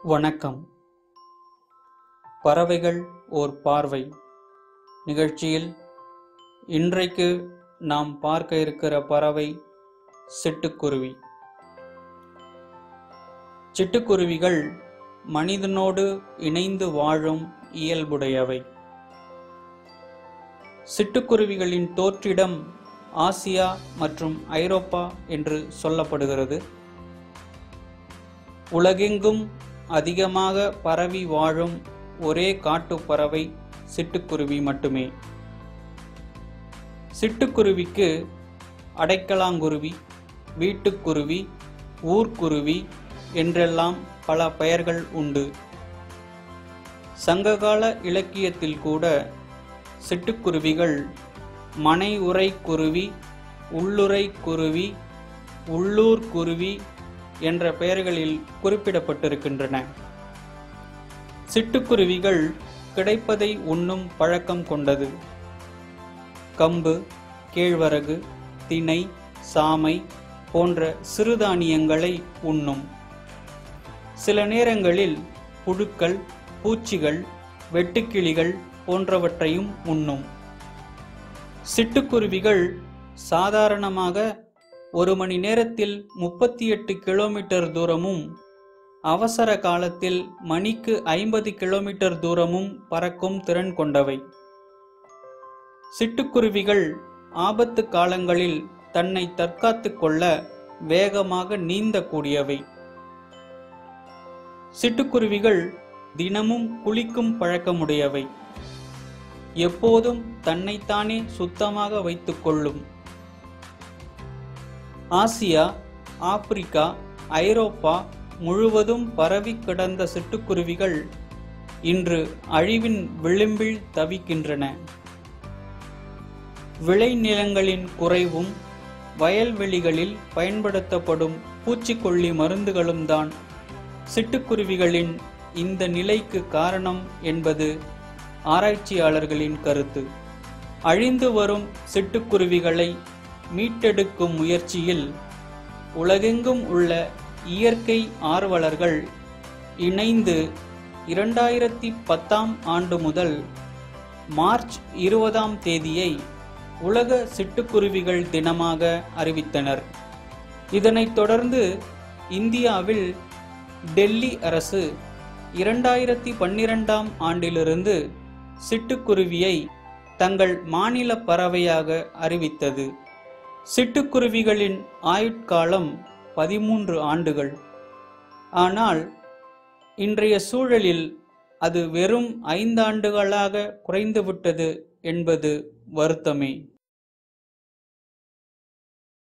வணக்கம் பறவைகள் ஓர் பார்வை நிகழ்ச்சியில் இன்றைக்கு நாம் பார்க்க இருக்கிற பறவை சிட்டுக்குருவி சிட்டுக்குருவிகள் மனிதனோடு இணைந்து வாழும் இயல்புடையவை சிட்டுக்குருவிகளின் தோற்றிடம் ஆசியா மற்றும் ஐரோப்பா என்று சொல்லப்படுகிறது உலகெங்கும் அதிகமாக பரவி வாழும் ஒரே காட்டுப் பறவை சிட்டுக்குருவி மட்டுமே சிட்டுக்குருவிக்கு அடைக்கலாங்குருவி வீட்டுக்குருவி ஊர்க்குருவி என்றெல்லாம் பல பெயர்கள் உண்டு சங்ககால இலக்கியத்தில் கூட சிட்டுக்குருவிகள் மனை உறை குருவி உள்ளுறை குருவி உள்ளூர் குருவி என்ற பெயர்களில் குறிப்பிடப்பட்டிருக்கின்றன சிட்டுக்குருவிகள் கிடைப்பதை உண்ணும் பழக்கம் கொண்டது கம்பு கேழ்வரகு திணை சாமை போன்ற சிறுதானியங்களை உண்ணும் சில நேரங்களில் புழுக்கள் பூச்சிகள் வெட்டுக்கிளிகள் போன்றவற்றையும் உண்ணும் சிட்டுக்குருவிகள் சாதாரணமாக ஒரு மணி நேரத்தில் முப்பத்தி எட்டு கிலோமீட்டர் தூரமும் அவசர காலத்தில் மணிக்கு ஐம்பது கிலோமீட்டர் தூரமும் பறக்கும் திறன் கொண்டவை சிட்டுக்குருவிகள் ஆபத்து காலங்களில் தன்னை தற்காத்துக் கொள்ள வேகமாக நீந்தக்கூடியவை சிட்டுக்குருவிகள் தினமும் குளிக்கும் பழக்கமுடையவை எப்போதும் தன்னைத்தானே சுத்தமாக வைத்துக்கொள்ளும் ஆசியா ஆப்பிரிக்கா ஐரோப்பா முழுவதும் பரவி கிடந்த சிட்டுக்குருவிகள் இன்று அழிவின் விளிம்பில் தவிக்கின்றன விளைநிலங்களின் குறைவும் வயல்வெளிகளில் பயன்படுத்தப்படும் பூச்சிக்கொல்லி மருந்துகளும் தான் சிட்டுக்குருவிகளின் இந்த நிலைக்கு காரணம் என்பது ஆராய்ச்சியாளர்களின் கருத்து அழிந்து வரும் சிட்டுக்குருவிகளை மீட்டெடுக்கும் முயற்சியில் உலகெங்கும் உள்ள இயற்கை ஆர்வலர்கள் இணைந்து இரண்டாயிரத்தி பத்தாம் ஆண்டு முதல் மார்ச் இருபதாம் தேதியை உலக சிட்டுக்குருவிகள் தினமாக அறிவித்தனர் இதனைத் தொடர்ந்து இந்தியாவில் டெல்லி அரசு இரண்டாயிரத்தி பன்னிரெண்டாம் ஆண்டிலிருந்து சிட்டுக்குருவியை தங்கள் மாநில பறவையாக அறிவித்தது சிட்டுக்குருவிகளின் ஆயுட்காலம் பதிமூன்று ஆண்டுகள் ஆனால் இன்றைய சூழலில் அது வெறும் ஐந்தாண்டுகளாக குறைந்துவிட்டது என்பது வருத்தமே